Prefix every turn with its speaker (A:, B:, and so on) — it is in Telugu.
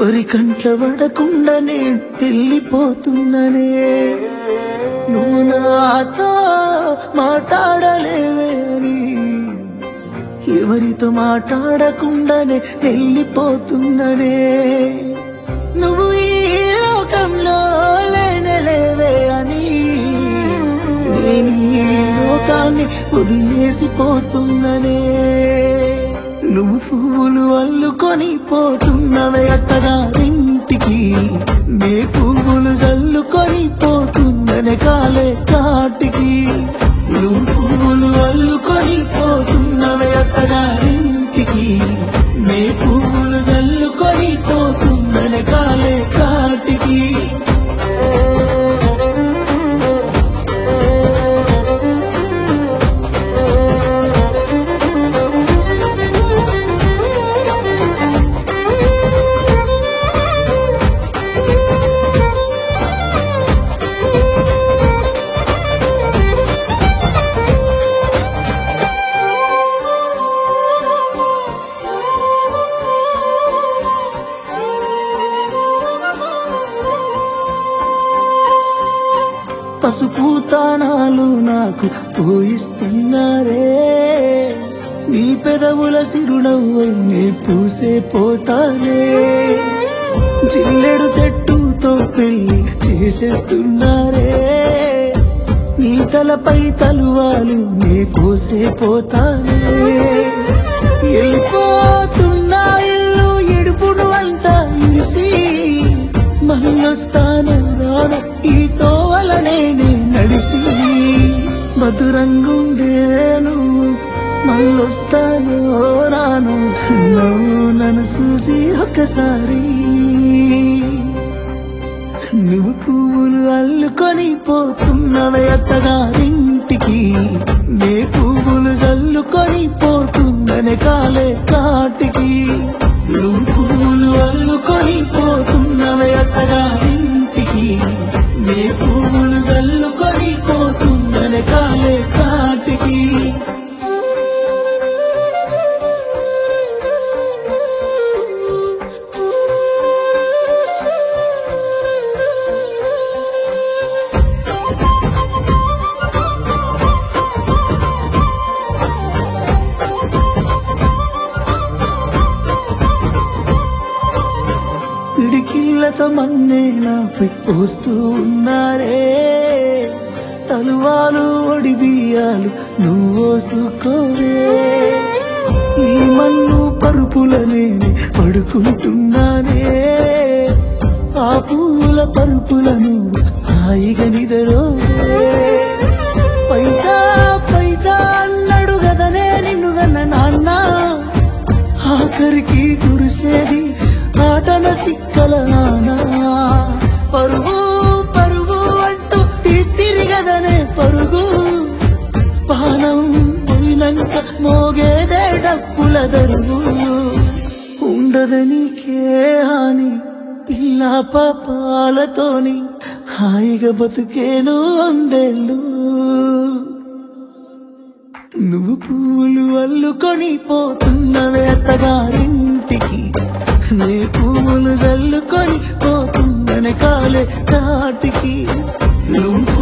A: ఎవరి కంట్ల పడకుండా నేను వెళ్ళిపోతున్ననే నువ్వు నాతో మాట్లాడలేవే అని ఎవరితో మాట్లాడకుండానే వెళ్ళిపోతున్ననే నువ్వు ఈ లోకంలో లేనలేవే అని నేను ఈ లోకాన్ని వదిలేసిపోతున్ననే నువ్వు పువ్వులు అల్లుకొని పోతున్నవే అత్తగారింటికి నే పువ్వులు జల్లుకొని పోతున్ననే కాలే కాటికి నువ్వు పువ్వులు అల్లుకొని పోతున్నవే అత్తగారింటికి నే పువ్వులు జల్లుకొని పోతున్ననే కాలే కాటికి పసుపు తానాలు నాకు పోయిస్తున్నారే నీ పెదవుల సిరునవ్వై నే పూసే పోతానే జిల్లెడు చెట్టుతో పెళ్లి చేసేస్తున్నారే నీ తలపై తలువాలు నే పోసే పోతానే వెళ్ళిపోతున్నా ఇల్లు ఎడుపుడు అంతా ఇడిసి మళ్ళొస్తాను రాను ఈ తోవలనే నే నడిసి మధురంగుండేను మళ్ళొస్తాను రాను నువ్వు నన్ను చూసి ఒక్కసారి నువ్వు పువ్వులు అల్లుకొని పోతున్నవే అత్తగారింటికి నే పువ్వులు జల్లుకొని పోతున్ననే కాలే కాటికి నువ్వు పువ్వులు అల్లుకొని పోతున్నవే అత్తగారింటికి నే పువ్వులు జల్లుకొని పోతున్ననే కాలే కాటికి పిడికిళ్ళతో మన్నే నాపై పోస్తూ ఉన్నారే తలువాలు ఒడి బియ్యాలు నువ్వోసుకోవే ఈ మన్ను పరుపులనే పడుకుంటున్నానే ఆ పూల పరుపులను హాయిగా నిదరోవే పైసా పైసా అన్నాడు గదనే నిన్ను గన్న నాన్న ఆఖరికి కురిసేది ఆటల సిక్కల నానా పరుగు పరుగు అంటూ తీస్తిరిగదనే పరుగు పానం పోయినంక మోగేదే డప్పుల దరుగు ఉండదనికే హాని పిల్ల పాపాలతోని హాయిగా బతుకేను అందేళ్ళు నువ్వు పూలు అల్లుకొని పోతున్నవే అత్తగారింటికి నే పూలు జల్లుకొని పోతున్ననే కాలే కాటికి నువ్వు